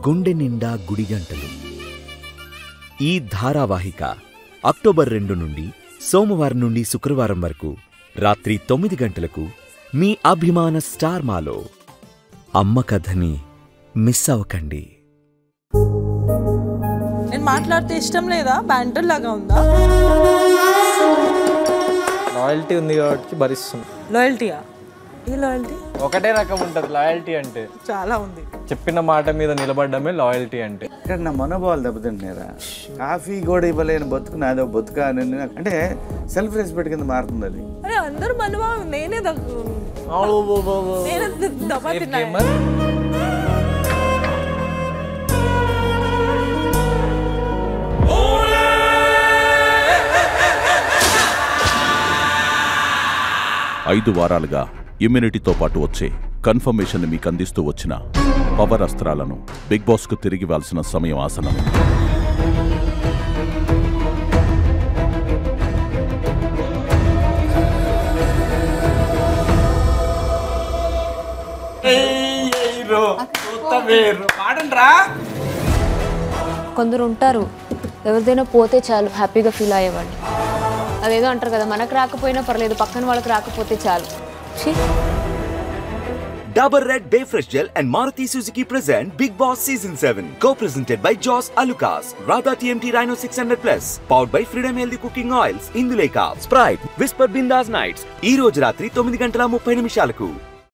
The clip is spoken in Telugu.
గుండె నిండా గుడిగంటలు ఈ ధారావాహిక అక్టోబర్ రెండు నుండి సోమవారం నుండి శుక్రవారం వరకు రాత్రి తొమ్మిది గంటలకు మీ అభిమాన స్టార్ మాలో అమ్మ కథని మిస్ అవ్వకండి నేను మాట్లాడితే ఇష్టం లేదా బ్యాంటర్ లాగా ఉందా లాయల్టీ ఉంది కాబట్టి భరిస్తుంది లాయల్టీయా ఏ లాయల్టీ ఒకటే రకం ఉంటుంది లాయల్టీ అంటే చాలా ఉంది చెప్పిన మాట మీద నిలబడమే లాయల్టీ అంటే ఇక్కడ నా మనోభావాలు దెబ్బతింటున్నారా కాఫీ కూడా ఇవ్వలేని బతుకు నాదో బతుక అని అంటే సెల్ఫ్ రెస్పెక్ట్ కింద మారుతుంది అది అరే అందరూ మనవా నేనే దగ్- నేనే ద- దెబ్బ తిన్నా ఐదు వారాలుగా ఇమ్యూనిటీతో పాటు వచ్చే కన్ఫర్మేషన్ మీకు అందిస్తూ వచ్చిన పవర్ అస్త్రాలను బిగ్ బాస్కు తిరిగి ఇవ్వాల్సిన సమయం ఆసనం కొందరు ఉంటారు ఎవరిదైనా పోతే చాలు హ్యాపీగా ఫీల్ అయ్యేవాళ్ళు అదేదో అంటారు కదా మనకు రాకపోయినా పర్లేదు పక్కన వాళ్ళకి రాకపోతే చాలు ఛీ Dabur Red Bay Fresh Gel and Maruti Suzuki present Big Boss Season 7. Co-presented by Joss Alucas, Radha TMT Rhino 600 Plus, powered by Freedom Healthy Cooking Oils, Induleka, Sprite, Whisper Bindas Nights. ఈ రోజు రాత్రి తొమ్మిది గంటల ముప్పై నిమిషాలకు